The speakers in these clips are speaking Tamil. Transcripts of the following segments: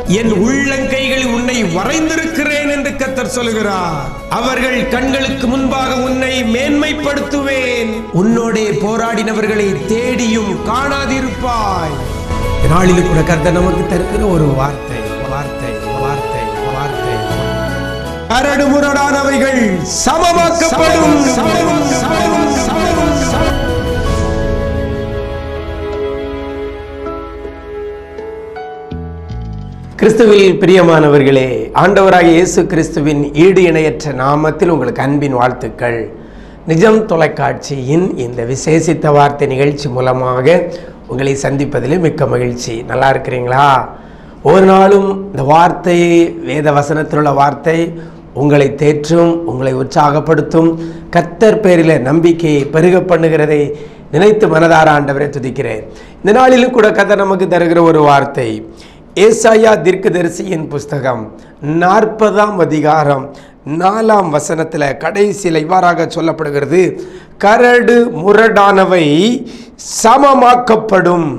என் உள்ளங்கைகளில் உன்னை வரைந்திருக்கிறேன் என்று கத்தர் சொல்கிறார் அவர்கள் கண்களுக்கு முன்பாக உன்னை மேன்மைப்படுத்துவேன் உன்னோடே போராடினவர்களை தேடியும் காணாதிருப்பாய் நாளில் கூட கர்த்தர் நமக்கு தருகிற ஒரு வார்த்தை வார்த்தை வார்த்தை வார்த்தை கரடு முரடானவைகள் சமமாக்கப்படும் சமம் சமம் சமம் சமம் கிறிஸ்துவில் பிரியமானவர்களே ஆண்டவராகிய இயேசு கிறிஸ்துவின் ஈடு இணையற்ற நாமத்தில் உங்களுக்கு அன்பின் வாழ்த்துக்கள் நிஜம் தொலைக்காட்சியின் இந்த விசேஷித்த வார்த்தை நிகழ்ச்சி மூலமாக உங்களை சந்திப்பதில் மிக்க மகிழ்ச்சி நல்லா இருக்கிறீங்களா ஒரு நாளும் இந்த வார்த்தை வேத வசனத்தில் உள்ள வார்த்தை உங்களை தேற்றும் உங்களை உற்சாகப்படுத்தும் கத்தர் பேரில் நம்பிக்கையை பெருக பண்ணுகிறதை நினைத்து மனதார ஆண்டவரை துதிக்கிறேன் இந்த நாளிலும் கூட கத்தர் நமக்கு தருகிற ஒரு வார்த்தை ஏசாயா தீர்க்கதரிசியின் புஸ்தகம் நாற்பதாம் அதிகாரம் நாலாம் வசனத்தில் கடைசியில் இவ்வாறாக சொல்லப்படுகிறது கரடு முரடானவை சமமாக்கப்படும்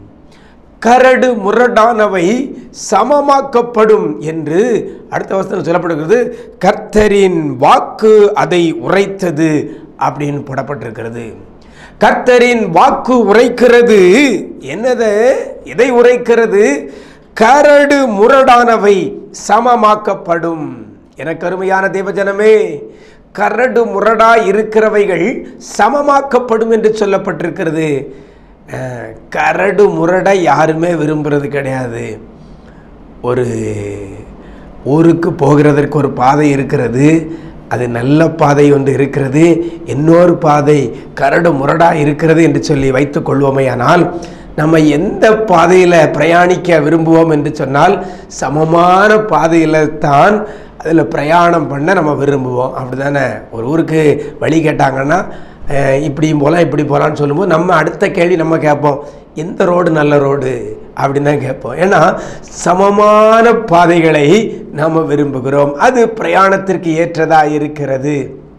கரடு முரடானவை சமமாக்கப்படும் என்று அடுத்த வசனம் சொல்லப்படுகிறது கர்த்தரின் வாக்கு அதை உரைத்தது அப்படின்னு போடப்பட்டிருக்கிறது கர்த்தரின் வாக்கு உரைக்கிறது என்னது எதை உரைக்கிறது கரடு முரடானவை சமமாக்கப்படும் எனக்கு அருமையான தேவஜனமே கரடு முரடா இருக்கிறவைகள் சமமாக்கப்படும் என்று சொல்லப்பட்டிருக்கிறது அஹ், கரடு முரட யாருமே விரும்புறது கிடையாது ஒரு ஊருக்கு போகிறதற்கு ஒரு பாதை இருக்கிறது அது நல்ல பாதை ஒன்று இருக்கிறது இன்னொரு பாதை கரடு முரடா இருக்கிறது என்று சொல்லி வைத்துக் கொள்வோமேயானால் நம்ம எந்த பாதையில் பிரயாணிக்க விரும்புவோம் என்று சொன்னால் சமமான பாதையில் தான் அதில் பிரயாணம் பண்ண நம்ம விரும்புவோம் அப்படிதானே ஒரு ஊருக்கு வழி கேட்டாங்கன்னா அஹ், இப்படியும் போகலாம் இப்படி போகலான்னு சொல்லும்போது நம்ம அடுத்த கேள்வி நம்ம கேட்போம் எந்த ரோடு நல்ல ரோடு அப்படின்னு தான் கேட்போம் ஏன்னா சமமான பாதைகளை நாம் விரும்புகிறோம் அது பிரயாணத்திற்கு ஏற்றதாக இருக்கிறது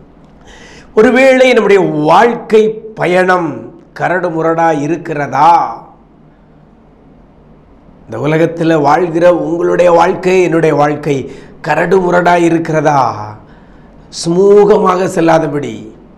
ஒருவேளை நம்முடைய வாழ்க்கை பயணம் கரடு முரடா இருக்கிறதா இந்த உலகத்தில் வாழ்கிற உங்களுடைய வாழ்க்கை என்னுடைய வாழ்க்கை கரடு முரடா இருக்கிறதா சுமூகமாக செல்லாதபடி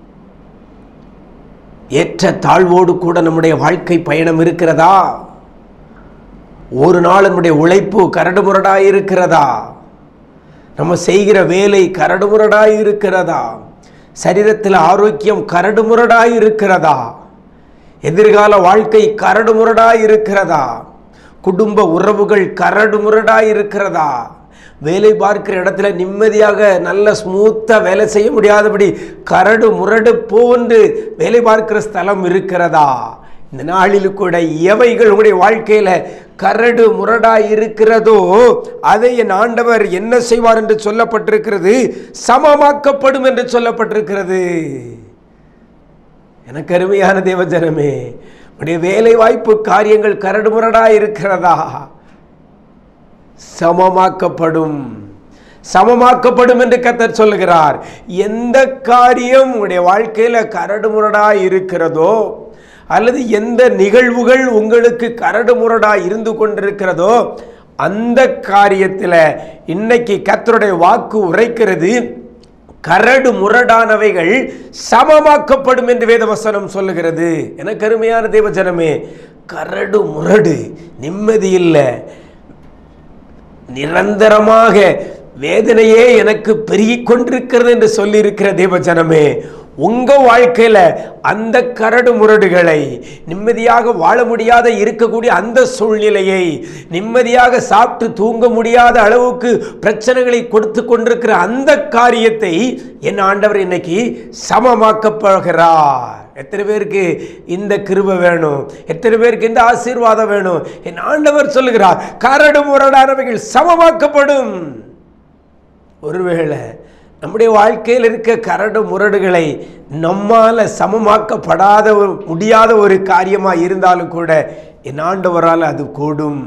ஏற்ற தாழ்வோடு கூட நம்முடைய வாழ்க்கை பயணம் இருக்கிறதா ஒரு நாள் நம்முடைய உழைப்பு கரடுமுரடாய் இருக்கிறதா நம்ம செய்கிற வேலை கரடுமுரடாய் இருக்கிறதா சரீரத்தில் ஆரோக்கியம் கரடுமுரடாய் இருக்கிறதா எதிர்கால வாழ்க்கை கரடுமுரடாய் இருக்கிறதா குடும்ப உறவுகள் கரடுமுரடாய் இருக்கிறதா வேலை பார்க்கிற இடத்துல நிம்மதியாக நல்ல ஸ்மூத்தாக வேலை செய்ய முடியாதபடி கரடு முரடு போன்று வேலை பார்க்கிற ஸ்தலம் இருக்கிறதா இந்த நாளில் கூட எவைகள் உங்களுடைய வாழ்க்கையில் கரடு முரடாய் இருக்கிறதோ அதை என் ஆண்டவர் என்ன செய்வார் என்று சொல்லப்பட்டிருக்கிறது சமமாக்கப்படும் என்று சொல்லப்பட்டிருக்கிறது எனக்கு அருமையான தேவஜனமே உடைய வேலை வாய்ப்பு காரியங்கள் கரடுமுரடா இருக்கிறதா சமமாக்கப்படும் சமமாக்கப்படும் என்று கத்தர் சொல்லுகிறார் எந்த காரியம் உங்களுடைய வாழ்க்கையில் கரடுமுரடா இருக்கிறதோ அல்லது எந்த நிகழ்வுகள் உங்களுக்கு கரடுமுரடா இருந்து கொண்டிருக்கிறதோ அந்த காரியத்தில் இன்னைக்கு கத்தருடைய வாக்கு உரைக்கிறது கரடு முரடானவைகள் சமமாக்கப்படும் என்று வேதவசனம் சொல்லுகிறது எனக்கு அருமையான தேவஜனமே கரடு முரடு நிம்மதி இல்லை நிரந்தரமாக வேதனையே எனக்கு பெருகிக் கொண்டிருக்கிறது என்று சொல்லியிருக்கிற தேவஜனமே உங்க வாழ்க்கையில அந்த கரடு முரடுகளை நிம்மதியாக வாழ முடியாத இருக்கக்கூடிய அந்த சூழ்நிலையை நிம்மதியாக சாப்பிட்டு தூங்க முடியாத அளவுக்கு பிரச்சனைகளை கொடுத்து கொண்டிருக்கிற அந்த காரியத்தை என் ஆண்டவர் இன்னைக்கு சமமாக்கப்படுகிறார் எத்தனை பேருக்கு இந்த கிருபை வேணும் எத்தனை பேருக்கு இந்த ஆசீர்வாதம் வேணும் என் ஆண்டவர் சொல்லுகிறார் கரடு முரடானவைகள் சமமாக்கப்படும் ஒருவேளை நம்முடைய வாழ்க்கையில் இருக்க கரடு முரடுகளை நம்மால் சமமாக்கப்படாத ஒரு முடியாத ஒரு காரியமாக இருந்தாலும் கூட என் ஆண்டவரால் அது கூடும்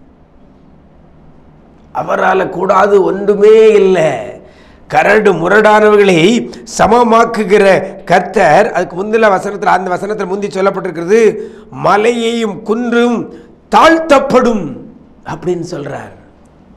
அவரால் கூடாது ஒன்றுமே இல்லை கரடு முரடானவர்களை சமமாக்குகிற கர்த்தர் அதுக்கு முந்தின வசனத்தில் அந்த வசனத்தில் முந்தி சொல்லப்பட்டிருக்கிறது மலையையும் குன்றும் தாழ்த்தப்படும் அப்படின்னு சொல்றார்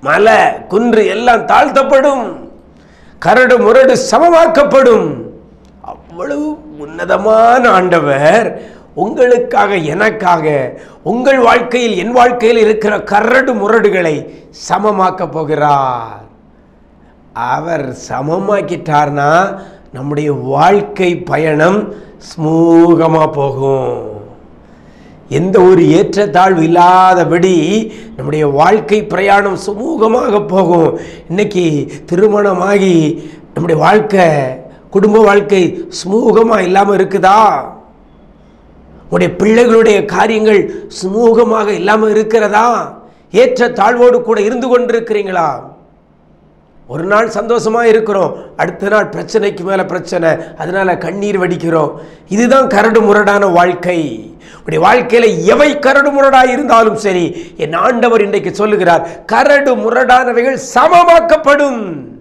மலை குன்று எல்லாம் தாழ்த்தப்படும் கரடு முரடு சமமாக்கப்படும் அவ்வளவு உன்னதமான ஆண்டவர் உங்களுக்காக எனக்காக உங்கள் வாழ்க்கையில் என் வாழ்க்கையில் இருக்கிற கரடு முரடுகளை சமமாக்கப் போகிறார் அவர் சமமாக்கிட்டார்னா நம்முடைய வாழ்க்கை பயணம் ஸ்மூகமாக போகும் எந்த ஒரு ஏற்றத்தாழ்வு இல்லாதபடி நம்முடைய வாழ்க்கை பிரயாணம் சுமூகமாக போகும் இன்னைக்கு திருமணமாகி நம்முடைய வாழ்க்கை குடும்ப வாழ்க்கை சுமூகமாக இல்லாமல் இருக்குதா உடைய பிள்ளைகளுடைய காரியங்கள் சுமூகமாக இல்லாமல் இருக்கிறதா ஏற்ற தாழ்வோடு கூட இருந்து கொண்டிருக்கிறீங்களா ஒரு நாள் சந்தோஷமா இருக்கிறோம் அடுத்த நாள் பிரச்சனைக்கு மேல பிரச்சனை அதனால கண்ணீர் வடிக்கிறோம் இதுதான் கரடு முரடான வாழ்க்கை உடைய வாழ்க்கையில எவை கரடு முரடாய் இருந்தாலும் சரி என் ஆண்டவர் இன்றைக்கு சொல்லுகிறார் கரடு முரடானவைகள் சமமாக்கப்படும்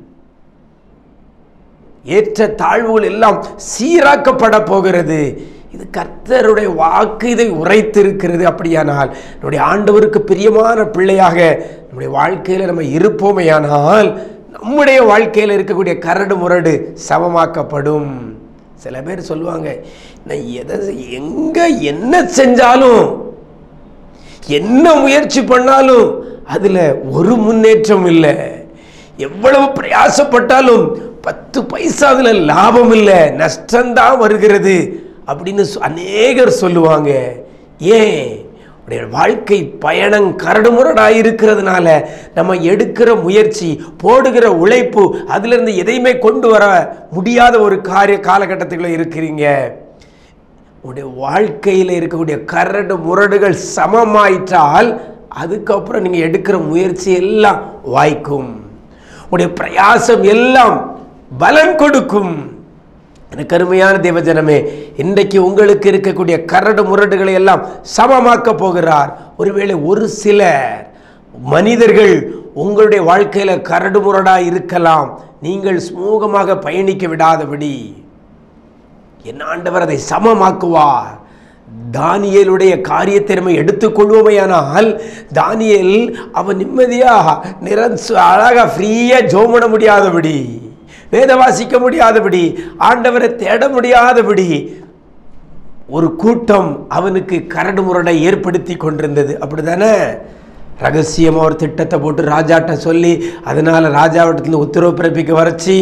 ஏற்ற தாழ்வுகள் எல்லாம் சீராக்கப்பட போகிறது இது கர்த்தருடைய வாக்கு இதை உரைத்திருக்கிறது அப்படியானால் நம்முடைய ஆண்டவருக்கு பிரியமான பிள்ளையாக நம்முடைய வாழ்க்கையில் நம்ம இருப்போமேயானால் நம்முடைய வாழ்க்கையில் இருக்கக்கூடிய கரடு முரடு சமமாக்கப்படும் சில பேர் சொல்லுவாங்க நான் எதை எங்கே என்ன செஞ்சாலும் என்ன முயற்சி பண்ணாலும் அதில் ஒரு முன்னேற்றம் இல்லை எவ்வளவு பிரயாசப்பட்டாலும் பத்து பைசா அதில் லாபம் இல்லை நஷ்டம்தான் வருகிறது அப்படின்னு சொ- அநேகர் சொல்லுவாங்க ஏன் உடைய வாழ்க்கை பயணம் கரடுமுரடாக இருக்கிறதுனால நம்ம எடுக்கிற முயற்சி போடுகிற உழைப்பு அதிலிருந்து எதையுமே கொண்டு வர முடியாத ஒரு காரிய காலகட்டத்துக்குள்ள இருக்கிறீங்க உடைய வாழ்க்கையில் இருக்கக்கூடிய கரடு முரடுகள் சமமாயிட்டால் அதுக்கப்புறம் நீங்கள் எடுக்கிற முயற்சி எல்லாம் வாய்க்கும் உடைய பிரயாசம் எல்லாம் பலன் கொடுக்கும் எனக்கு அருமையான தேவஜனமே இன்றைக்கு உங்களுக்கு இருக்கக்கூடிய கரடு முரடுகளை எல்லாம் சமமாக்க போகிறார் ஒருவேளை ஒரு சிலர் மனிதர்கள் உங்களுடைய வாழ்க்கையில கரடு முரடா இருக்கலாம் நீங்கள் சுமூகமாக பயணிக்க விடாதபடி என் ஆண்டவர் அதை சமமாக்குவார் தானியேலுடைய காரியத்தை நம்ம எடுத்துக்கொள்வோமையானால் தானியேல் அவன் நிம்மதியாக நிரன்சு அழகாக ஃப்ரீயாக ஜோம் பண்ண முடியாதபடி வேத வாசிக்க முடியாதபடி ஆண்டவரை தேட முடியாதபடி ஒரு கூட்டம் அவனுக்கு கரடு முரடை ஏற்படுத்தி கொண்டிருந்தது அப்படிதானே ரகசியமாக ஒரு திட்டத்தை போட்டு ராஜாட்ட சொல்லி அதனால ராஜாவிடத்துல உத்தரவு பிறப்பிக்க வரைச்சி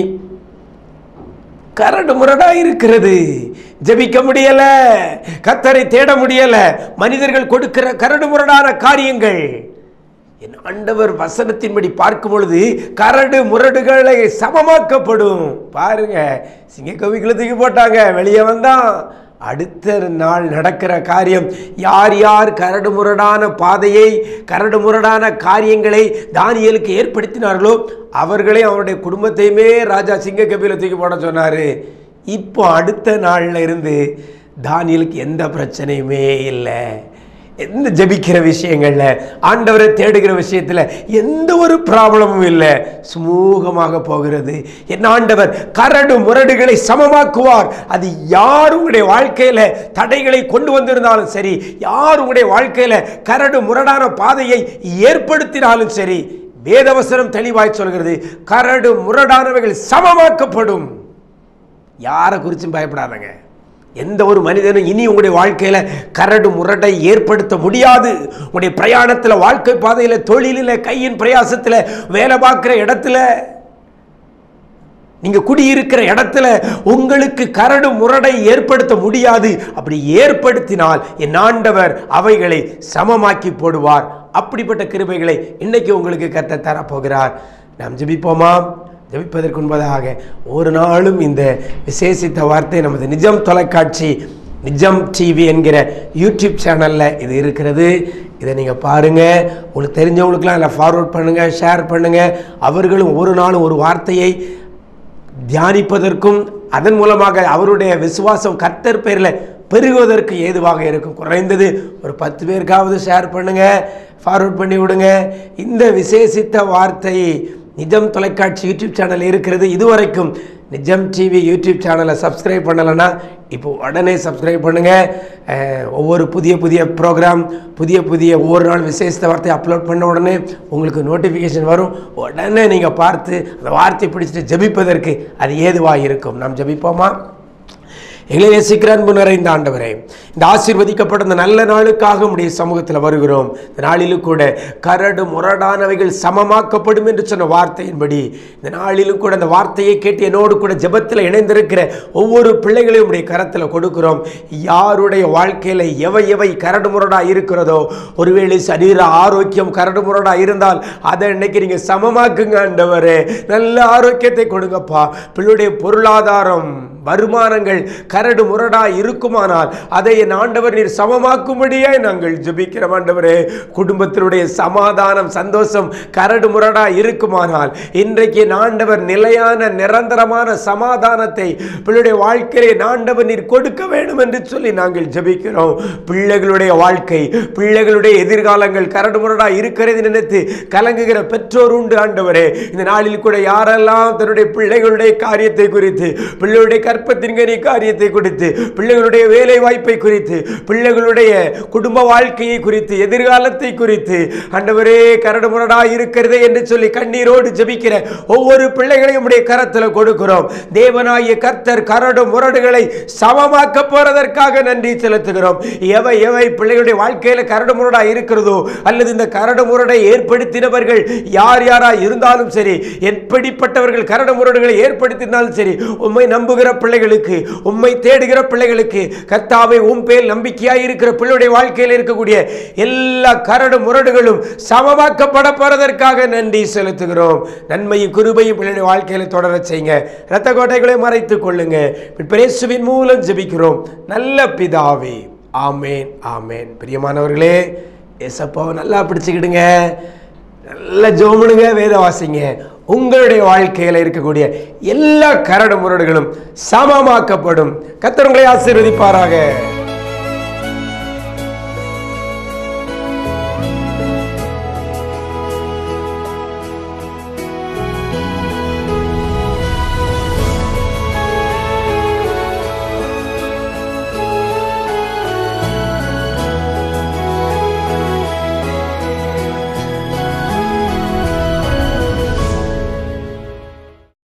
கரடு முரடா இருக்கிறது ஜெபிக்க முடியல கத்தரை தேட முடியல மனிதர்கள் கொடுக்கிற கரடு முரடான காரியங்கள் என் ஆண்டவர் வசனத்தின்படி பார்க்கும் பொழுது கரடு முரடுகளை சமமாக்கப்படும் பாருங்க சிங்க கவிக்குள்ள தூக்கி போட்டாங்க வெளியே வந்தான் அடுத்த நாள் நடக்கிற காரியம் யார் யார் கரடு முரடான பாதையை கரடு முரடான காரியங்களை தானியலுக்கு ஏற்படுத்தினார்களோ அவர்களே அவருடைய குடும்பத்தையுமே ராஜா சிங்க கபில தூக்கி போட சொன்னார் இப்போ அடுத்த நாள்ல இருந்து தானியலுக்கு எந்த பிரச்சனையுமே இல்லை எந்த ஜெபிக்கிற விஷயங்கள்ல ஆண்டவரை தேடுகிற விஷயத்துல எந்த ஒரு ப்ராப்ளமும் இல்லை சுமூகமாக போகிறது என் ஆண்டவர் கரடு முரடுகளை சமமாக்குவார் அது யார் உங்களுடைய வாழ்க்கையில தடைகளை கொண்டு வந்திருந்தாலும் சரி யார் உங்களுடைய வாழ்க்கையில கரடு முரடான பாதையை ஏற்படுத்தினாலும் சரி வேதவசனம் தெளிவாய் சொல்கிறது கரடு முரடானவைகள் சமமாக்கப்படும் யாரை குறிச்சும் பயப்படாதங்க எந்த ஒரு மனிதனும் இனி உங்களுடைய வாழ்க்கையில கரடு முரடை ஏற்படுத்த முடியாது உங்களுடைய பிரயாணத்துல வாழ்க்கை பாதையில தொழிலில் கையின் பிரயாசத்துல வேலை பார்க்குற இடத்துல நீங்க குடியிருக்கிற இடத்துல உங்களுக்கு கரடு முரடை ஏற்படுத்த முடியாது அப்படி ஏற்படுத்தினால் என் ஆண்டவர் அவைகளை சமமாக்கி போடுவார் அப்படிப்பட்ட கிருபைகளை இன்னைக்கு உங்களுக்கு கத்த தரப்போகிறார் நாம் ஜெபிப்போமா ஜெபிப்பதற்கு முன்பதாக ஒரு நாளும் இந்த விசேஷித்த வார்த்தை நமது நிஜம் தொலைக்காட்சி நிஜம் டிவி என்கிற யூடியூப் சேனலில் இது இருக்கிறது இதை நீங்கள் பாருங்கள் உங்களுக்கு தெரிஞ்சவங்களுக்கெல்லாம் இதில் ஃபார்வர்ட் பண்ணுங்கள் ஷேர் பண்ணுங்கள் அவர்களும் ஒரு நாளும் ஒரு வார்த்தையை தியானிப்பதற்கும் அதன் மூலமாக அவருடைய விசுவாசம் கர்த்தர் பேரில் பெருகுவதற்கு ஏதுவாக இருக்கும் குறைந்தது ஒரு பத்து பேருக்காவது ஷேர் பண்ணுங்க ஃபார்வர்ட் பண்ணி விடுங்க இந்த விசேஷித்த வார்த்தை நிஜம் தொலைக்காட்சி யூடியூப் சேனல் இருக்கிறது இதுவரைக்கும் நிஜம் டிவி யூடியூப் சேனலை சப்ஸ்கிரைப் பண்ணலைன்னா இப்போ உடனே சப்ஸ்கிரைப் பண்ணுங்கள் ஒவ்வொரு புதிய புதிய ப்ரோக்ராம் புதிய புதிய ஒவ்வொரு நாள் விசேஷ வார்த்தை அப்லோட் பண்ண உடனே உங்களுக்கு நோட்டிஃபிகேஷன் வரும் உடனே நீங்கள் பார்த்து அந்த வார்த்தையை பிடிச்சிட்டு ஜெபிப்பதற்கு அது ஏதுவாக இருக்கும் நாம் ஜெபிப்போமா எங்களை நேசிக்கிற அன்பு நிறைந்த ஆண்டவரே இந்த ஆசீர்வதிக்கப்பட்ட இந்த நல்ல நாளுக்காக உடைய சமூகத்தில் வருகிறோம் இந்த நாளிலும் கூட கரடு முரடானவைகள் சமமாக்கப்படும் என்று சொன்ன வார்த்தையின்படி இந்த நாளிலும் கூட அந்த வார்த்தையை கேட்டு என்னோடு கூட ஜெபத்தில் இணைந்திருக்கிற ஒவ்வொரு பிள்ளைகளையும் உடைய கரத்தில் கொடுக்கிறோம் யாருடைய வாழ்க்கையில் எவை எவை கரடு முரடா இருக்கிறதோ ஒருவேளை சரீர ஆரோக்கியம் கரடு முரடா இருந்தால் அதை இன்னைக்கு நீங்கள் சமமாக்குங்க ஆண்டவரே நல்ல ஆரோக்கியத்தை கொடுங்கப்பா பிள்ளையுடைய பொருளாதாரம் வருமானங்கள் கரடு முரடா இருக்குமானால் அதை என் ஆண்டவர் நீர் சமமாக்கும்படியே நாங்கள் ஜெபிக்கிறோம் ஆண்டவரே குடும்பத்தினுடைய சமாதானம் சந்தோஷம் கரடு முரடா இருக்குமானால் இன்றைக்கு என் ஆண்டவர் நிலையான நிரந்தரமான சமாதானத்தை பிள்ளையுடைய வாழ்க்கையிலே என் ஆண்டவர் நீர் கொடுக்க வேண்டும் என்று சொல்லி நாங்கள் ஜெபிக்கிறோம் பிள்ளைகளுடைய வாழ்க்கை பிள்ளைகளுடைய எதிர்காலங்கள் கரடு முரடா இருக்கிறது நினைத்து கலங்குகிற பெற்றோர் உண்டு ஆண்டவரே இந்த நாளில் கூட யாரெல்லாம் தன்னுடைய பிள்ளைகளுடைய காரியத்தை குறித்து பிள்ளைகளுடைய கற்பத்தின் கனி காரியத்தை குறித்து பிள்ளைகளுடைய வேலை வாய்ப்பை குறித்து பிள்ளைகளுடைய குடும்ப வாழ்க்கையை குறித்து எதிர்காலத்தை குறித்து ஆண்டவரே கரடு முரடா இருக்கிறதே என்று சொல்லி கண்ணீரோடு ஜெபிக்கிற ஒவ்வொரு பிள்ளைகளையும் உடைய கரத்தில் கொடுக்கிறோம் தேவனாகிய கர்த்தர் கரடு முரடுகளை சமமாக்க போறதற்காக நன்றி செலுத்துகிறோம் எவை எவை பிள்ளைகளுடைய வாழ்க்கையில கரடு முரடா இருக்கிறதோ அல்லது இந்த கரடு முரடை ஏற்படுத்தினவர்கள் யார் யாரா இருந்தாலும் சரி எப்படிப்பட்டவர்கள் கரடு முரடுகளை ஏற்படுத்தினாலும் சரி உம்மை நம்புகிற பிள்ளைகளுக்கு உம்மை தேடுகிற பிள்ளைகளுக்கு கர்த்தாவை உம் பேர் நம்பிக்கையாய் இருக்கிற பிள்ளையுடைய வாழ்க்கையில் இருக்கக்கூடிய எல்லா கரடு முரடுகளும் சமமாக்கப்பட போறதற்காக நன்றி செலுத்துகிறோம் நன்மையும் குருபையும் பிள்ளையுடைய வாழ்க்கையில தொடர செய்யுங்க இரத்த கோட்டைகளை மறைத்துக் கொள்ளுங்க பிரேசுவின் மூலம் ஜெபிக்கிறோம் நல்ல பிதாவே ஆமேன் ஆமேன் பிரியமானவர்களே ஏசப்பாவை நல்லா பிடிச்சுக்கிடுங்க நல்ல ஜோமனுங்க வேத வாசிங்க உங்களுடைய வாழ்க்கையில் இருக்கக்கூடிய எல்லா கரடு முரடுகளும் சமமாக்கப்படும் கத்தர் உங்களை ஆசீர்வதிப்பாராக